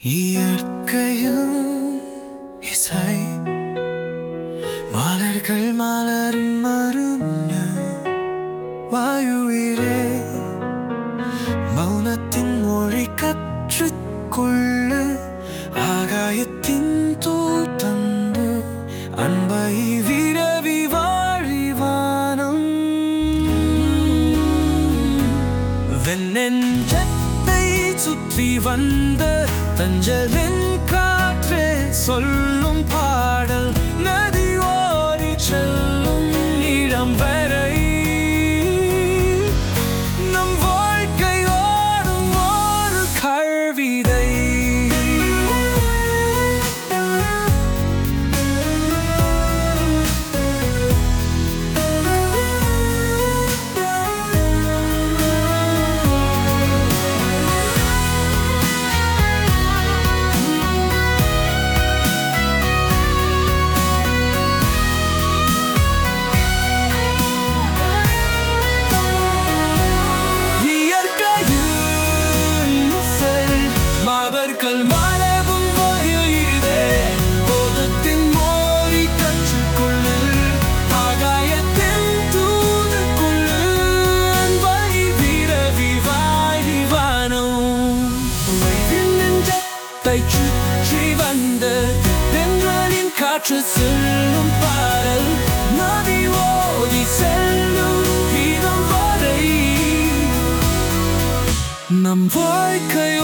இயற்கையும் இசை மலர்கள் மலரும் மருந்த வாயுயிரே மௌனத்தின் மொழி கற்றுக்கொள்ள ஆகாயத்தின் தோட்டந்து அன்பை விரவி வாழிவானம் வெண்ணெஞ்சத்தை சுற்றி வந்த தஞ்சலின் காற்றே சொல்லும் பாடல் நதி ஓடி செல்லும் இடம் வரை நம் வாழ்க்கை ஓடும் ஒரு கல்விதை இயற்கையின் செல் மாபர்கள் மரபும் வகையிலே போதத்தின் மொழி கற்றுக்கொள்ளு ஆகாயத்தின் தூதுக்குள்ளு அன்பை விரவி வாழிவானோம் நெஞ்சத்தை சுற்றி வந்த தென்றலின் காற்று செல்லும் பாடல் நதி ஓடி செல்லும் இடம் வரை நம் வாழ்க்கை